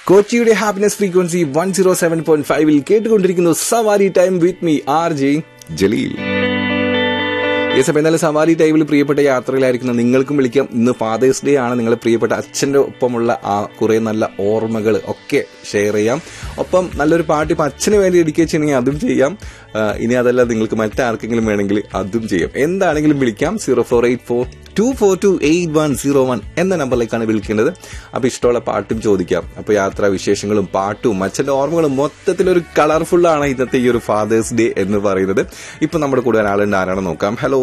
കൊച്ചിയുടെ happiness frequency one zero seven point ഫൈവിൽ കേട്ടുകൊണ്ടിരിക്കുന്നു Savari time with me R J Jaleel yes അപ്പം എന്നാലും സവാരി ടൈമിൽ പ്രിയപ്പെട്ട യാത്രയിലായിരിക്കുന്ന നിങ്ങൾക്കും വിളിക്കാം ഇന്ന് ഫാദേഴ്സ് ഡേ ആണ് നിങ്ങളെ പ്രിയപ്പെട്ട അച്ഛൻ്റെ ഒപ്പമുള്ള ആ കുറേ നല്ല ഓർമ്മകൾ ഒക്കെ ഷെയർ ചെയ്യാം ഒപ്പം നല്ലൊരു പാട്ട് ഇപ്പം അച്ഛന് വേണ്ടി ഡെഡിക്കേറ്റ് ചെയ്യണമെങ്കിൽ അതും ചെയ്യാം ആ, ഇനി അതല്ല നിങ്ങൾക്ക് മറ്റാർക്കെങ്കിലും വേണമെങ്കിൽ അതും ചെയ്യാം എന്താണെങ്കിലും വിളിക്കാം zero four eight four two four two eight one zero one എന്ന നമ്പറിലേക്കാണ് വിളിക്കേണ്ടത് അപ്പോൾ ഇഷ്ടമുള്ള പാട്ടും ചോദിക്കാം അപ്പോൾ യാത്രാ വിശേഷങ്ങളും പാട്ടും അച്ഛൻ്റെ ഓർമ്മകളും മൊത്തത്തിലൊരു കളർഫുൾ ആണ് ഇന്നത്തെ ഈ ഒരു ഫാദേഴ്സ് ഡേ എന്ന് പറയുന്നത് ഇപ്പൊ നമ്മുടെ കൂടെ ഒരാളുണ്ട് ആരാണെന്ന് നോക്കാം ഹലോ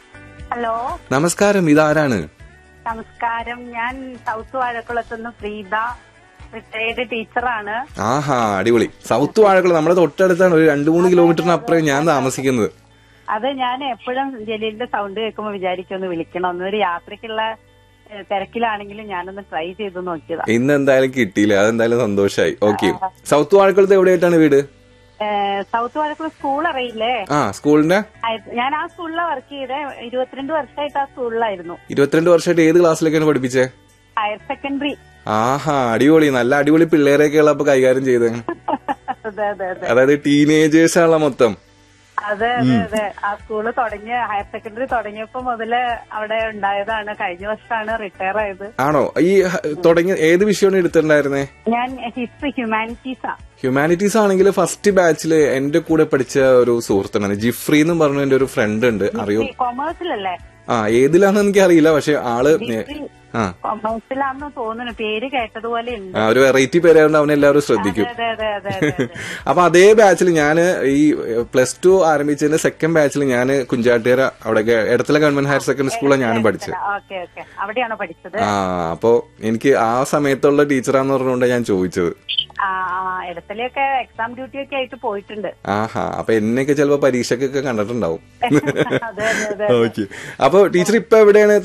ഹലോ നമസ്കാരം ഇതാരാണ് നമസ്കാരം ഞാൻ സൗത്ത് വാഴക്കുളത്തുനിന്ന് പ്രീത റിട്ടയർഡ് ടീച്ചറാണ് ആഹാ അടിപൊളി സൗത്ത് വാഴക്കുളം നമ്മുടെ തൊട്ടടുത്താണ് ഒരു രണ്ടു മൂന്ന് കിലോമീറ്ററിന് അപ്പുറം ഞാൻ താമസിക്കുന്നത് അത് ഞാൻ എപ്പോഴും ജലീലിന്റെ സൗണ്ട് കേൾക്കുമ്പോൾ വിചാരിക്കും ഒന്ന് വിളിക്കണം ഒരു യാത്രക്കുള്ള ഏഹ്, തിരക്കിലാണെങ്കിലും ഞാനൊന്ന് ട്രൈ ചെയ്ത് നോക്കിയതാ ഇന്ന് എന്തായാലും കിട്ടിയില്ല അതെന്തായാലും സന്തോഷമായി ഓക്കെ സൗത്ത് വാഴക്കുളത്ത് എവിടെയായിട്ടാണ് വീട് ഏഹ്, സൗത്ത് വാഴക്കുളം സ്കൂൾ അറിയില്ലേ ആ സ്കൂളിന്റെ ആയത്- ഞാൻ ആ സ്കൂളിലാണ് വർക്ക് ചെയ്തേ ഇരുപത്തിരണ്ട് വർഷമായിട്ട് ആ സ്കൂളിലായിരുന്നു ഇരുപത്തിരണ്ട് വർഷമായിട്ട് ഏത് ക്ലാസ്സിലേക്കാണ് പഠിപ്പിച്ചേ ഹയർ സെക്കൻഡറി ആഹാ അടിപൊളി നല്ല അടിപൊളി പിള്ളേരെയൊക്കെയുള്ള അപ്പൊ കൈകാര്യം ചെയ്തത് അതെ അതെ അതെ അതായത് ടീനേജേഴ്സ് ആണല്ലോ മൊത്തം അതെ അതെ അതെ ആ സ്കൂള് തുടങ്ങിയ ഹയർ സെക്കൻഡറി തുടങ്ങിയപ്പോ മുതല് അവിടെ ഉണ്ടായതാണ് കഴിഞ്ഞ വർഷമാണ് റിട്ടയർ ആയത് ആണോ ഈ ഹ- തുടങ്ങിയ ഏത് വിഷയമാണ് എടുത്തിട്ടുണ്ടായിരുന്നേ ഞാൻ ഹിസ്റ്ററി ഹ്യൂമാനിറ്റീസാ ഹ്യൂമാനിറ്റീസ് ആണെങ്കിൽ ഫസ്റ്റ് ബാച്ചില് എന്റെ കൂടെ പഠിച്ച ഒരു സുഹൃത്തുണ്ടാണ് ജിഫ്രി എന്നും പറഞ്ഞ എന്റെ ഒരു ഫ്രണ്ട് ഉണ്ട് അറിയോ കൊമേഴ്സിലല്ലേ ആ ഏതിലാണെന്ന് എനിക്ക് അറിയില്ല പക്ഷെ ആള് ആ കൊമേഴ്സിലാന്ന് തോന്നുന്നു പേര് കേട്ടതുപോലെ ഉണ്ട് ആ, ഒരു വെറൈറ്റി പേരായതുകൊണ്ട് അവനെ എല്ലാവരും ശ്രദ്ധിക്കും അതെ അതെ അതെ അതെ അതെ അപ്പൊ അതേ ബാച്ചിൽ ഞാൻ ഈ പ്ലസ് ടു ആരംഭിച്ചതിന്റെ സെക്കൻഡ് ബാച്ചിൽ ഞാൻ കുഞ്ചാട്ടുകര അവിടെ എടത്തല ഗവൺമെന്റ് ഹയർ സെക്കൻഡറി സ്കൂളിലാണ് ഞാനും പഠിച്ചത് ഓക്കെ ഓക്കെ അവിടെയാണോ പഠിച്ചത് ആ അപ്പോ എനിക്ക് ആ സമയത്തുള്ള ടീച്ചറാന്ന് പറഞ്ഞുകൊണ്ട് ഞാൻ ചോദിച്ചത് ആ ആ, ഇടത്തലയൊക്കെ എക്സാം ഡ്യൂട്ടി ഒക്കെ ആയിട്ട് പോയിട്ടുണ്ട് ആഹാ അപ്പൊ എന്നെയൊക്കെ ചിലപ്പോ പരീക്ഷക്കൊക്കെ കണ്ടിട്ടുണ്ടാവും അതെ അതെ അതെ ഓക്കെ അപ്പൊ ടീച്ചർ ഇപ്പൊ എവിടെയാണ്